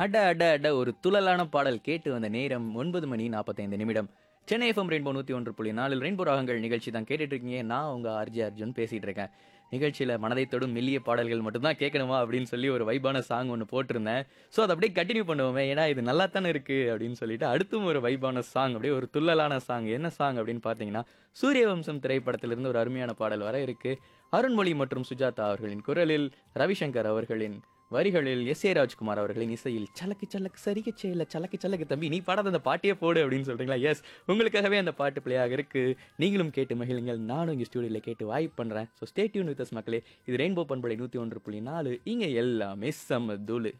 அட அட அட ஒரு துள்ளலான பாடல் கேட்டு வந்த நேரம் ஒன்பது மணி நாற்பத்தைந்து நிமிடம் சென்னை எஃப்எம் ரெயின்போ நூற்றி ஒன்று புள்ளி நாலில் ரெயின்போ ராகங்கள் நிகழ்ச்சி தான் கேட்டுட்டு இருக்கீங்க நான் உங்கள் ஆர்ஜி அர்ஜுன் பேசிகிட்டு இருக்கேன் நிகழ்ச்சியில் மனதை தொடும் மெல்லிய பாடல்கள் மட்டும்தான் கேட்கணுமா அப்படின்னு சொல்லி ஒரு வைபான சாங் ஒன்று போட்டிருந்தேன் ஸோ அதை அப்படியே கண்டினியூ பண்ணுவோமே ஏன்னா இது நல்லா தானே இருக்குது அப்படின்னு சொல்லிட்டு அடுத்தும் ஒரு வைபான சாங் அப்படியே ஒரு துள்ளலான சாங் என்ன சாங் அப்படின்னு பார்த்தீங்கன்னா சூரியவம்சம் திரைப்படத்திலிருந்து ஒரு அருமையான பாடல் வர இருக்கு அருண்மொழி மற்றும் சுஜாதா அவர்களின் குரலில் ரவிசங்கர் அவர்களின் வரிகளில் எஸ் ஏ ராஜ்குமார் அவர்களின் இசையில் சலக்கு சலக்கு சரிக்க செய்யல சலக்கு சலக்கு தம்பி நீ பாடாத அந்த பாட்டியே போடு அப்படின்னு சொல்றீங்களா எஸ் உங்களுக்காகவே அந்த பாட்டு பிள்ளையாக இருக்கு நீங்களும் கேட்டு மகிழுங்கள் நானும் இங்கே ஸ்டூடியோவில் கேட்டு வாய்ப்பு பண்ணுறேன் ஸோ ஸ்டேட்யூன் வித் மக்களே இது ரெயின்போ பண்பலை நூற்றி ஒன்று புள்ளி நாலு இங்கே எல்லாமே செம்ம தூளு